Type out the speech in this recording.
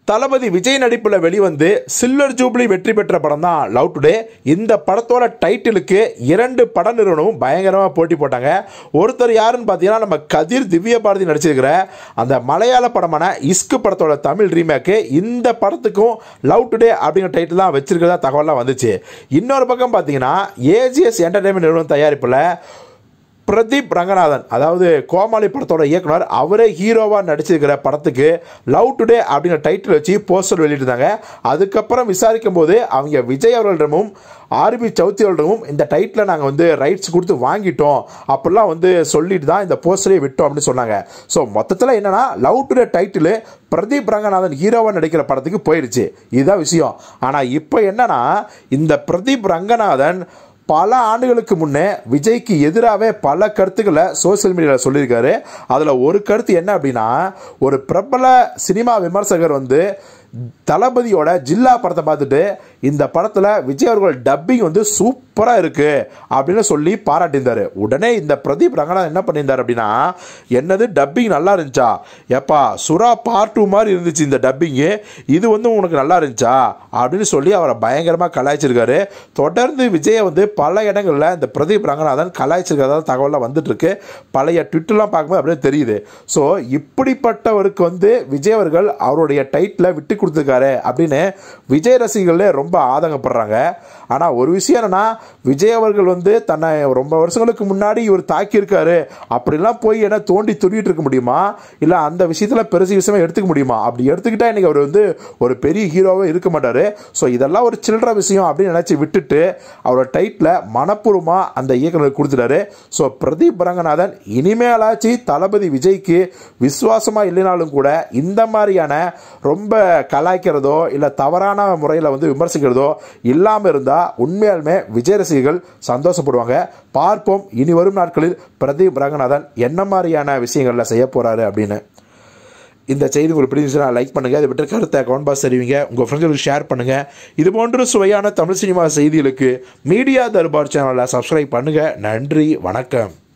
தளபதி விஜய் நடிப்பில் வெளிவந்து silver jubilee வெற்றி பெற்ற படம் தான் லவ் டுடே இந்த படத்தோட டைட்டிலுக்கு இரண்டு பட நிறுவனமும் பயங்கரமாக போட்டி போட்டாங்க ஒருத்தர் யாருன்னு பார்த்தீங்கன்னா நம்ம கதிர் திவ்ய பாரதி நடிச்சிருக்கிற அந்த மலையாள படமான இஸ்கு படத்தோட தமிழ் ரீமேக்கு இந்த படத்துக்கும் லவ் டுடே அப்படிங்கிற டைட்டில் தான் வச்சிருக்கிறதா தகவலாம் வந்துச்சு இன்னொரு பக்கம் பார்த்தீங்கன்னா ஏஜிஎஸ் என்டர்டைன்மெண்ட் நிறுவனம் தயாரிப்பில் பிரதீப் ரங்கநாதன் அதாவது கோமாளி படத்தோட இயக்குனர் அவரே ஹீரோவாக நடிச்சிருக்கிற படத்துக்கு லவ் டுடே அப்படிங்கிற டைட்டில் வச்சு போஸ்டர் வெளியிட்டிருந்தாங்க அதுக்கப்புறம் விசாரிக்கும் போது அவங்க விஜய் அவர்களிடமும் ஆர்பி சௌத்ரி அவர்களிடமும் இந்த டைட்டிலை நாங்கள் வந்து ரைட்ஸ் கொடுத்து வாங்கிட்டோம் அப்படிலாம் வந்து சொல்லிட்டு தான் இந்த போஸ்டரே விட்டோம் அப்படின்னு சொன்னாங்க ஸோ மொத்தத்தில் என்னன்னா Love Today title Pradeep Ranganathan ஹீரோவாக நடிக்கிற படத்துக்கு போயிருச்சு இதுதான் விஷயம் ஆனால் இப்போ என்னன்னா இந்த பிரதீப் ரங்கநாதன் பல ஆண்டுகளுக்கு முன்னே விஜய்க்கு எதிராகவே பல கருத்துக்களை சோசியல் மீடியாவில் சொல்லியிருக்காரு அதில் ஒரு கருத்து என்ன அப்படின்னா ஒரு பிரபல சினிமா விமர்சகர் வந்து தளபதியோட ஜில்லா படத்தை பார்த்துட்டு இந்த படத்தில் விஜய் அவர்கள் டப்பிங் வந்து சூப்பராக இருக்கு அப்படின்னு சொல்லி பாராட்டியிருந்தாரு உடனே இந்த பிரதீப் ரங்கநாதன் என்ன பண்ணியிருந்தார் அப்படின்னா என்னது டப்பிங் நல்லா இருந்துச்சா எப்பா சுறா பார்ட் டூ மாதிரி இருந்துச்சு இந்த டப்பிங்கு இது வந்து உனக்கு நல்லா இருந்துச்சா அப்படின்னு சொல்லி அவரை பயங்கரமாக கலாய்ச்சிருக்காரு தொடர்ந்து விஜயை வந்து பல இடங்களில் இந்த பிரதீப் ரங்கநாதன் கலாய்ச்சிருக்கிறதா தகவலாம் வந்துட்டு இருக்கு பழைய ட்விட்டர்லாம் பார்க்கும்போது அப்படியே தெரியுது ஸோ இப்படிப்பட்டவருக்கு வந்து விஜய் அவர்கள் அவருடைய டைட்டில் விட்டு கொடுத்துருக்காரு அப்படின்னு விஜய் ரசிகர்களே ரொம்ப ஆதங்கப்படுறாங்க ஆனால் ஒரு விஷயம் என்னன்னா விஜய் அவர்கள் வந்து தன்னை ரொம்ப வருஷங்களுக்கு முன்னாடி இவர் தாக்கியிருக்காரு அப்படிலாம் போய் என்ன தோண்டி துருவிட்டு இருக்க முடியுமா இல்லை அந்த விஷயத்தில் பெருசு விஷயமா எடுத்துக்க முடியுமா அப்படி எடுத்துக்கிட்டா இன்னைக்கு அவர் வந்து ஒரு பெரிய ஹீரோவே இருக்க மாட்டார் ஸோ இதெல்லாம் ஒரு சில்லற விஷயம் அப்படின்னு நினச்சி விட்டுட்டு அவரோட டைட்டில் மனப்பூர்வமாக அந்த இயக்குனர் கொடுத்துட்டாரு ஸோ பிரதீப் ரங்கநாதன் இனிமேலாச்சு தளபதி விஜய்க்கு விசுவாசமாக இல்லைனாலும் கூட இந்த மாதிரியான ரொம்ப கலாய்க்கிறதோ இல்லை தவறான முறையில் வந்து விமர்சிக்கிறதோ இல்லாமல் இருந்தால் உண்மையாலுமே விஜய் ரசிகர்கள் சந்தோஷப்படுவாங்க பார்ப்போம் இனி வரும் நாட்களில் பிரதீப் ரங்கநாதன் என்ன மாதிரியான விஷயங்களில் செய்ய போகிறாரு அப்படின்னு இந்த செய்தி உங்களுக்கு பிடிச்சிருந்துச்சுன்னா லைக் பண்ணுங்கள் அதை பற்றி கருத்தை கமெண்ட் பாக்ஸ் தெரிவிங்க உங்கள் ஃப்ரெண்ட்ஸுக்கு ஷேர் பண்ணுங்கள் இது போன்ற சுவையான தமிழ் சினிமா செய்திகளுக்கு மீடியா தர்பார் சேனலை சப்ஸ்கிரைப் பண்ணுங்கள் நன்றி வணக்கம்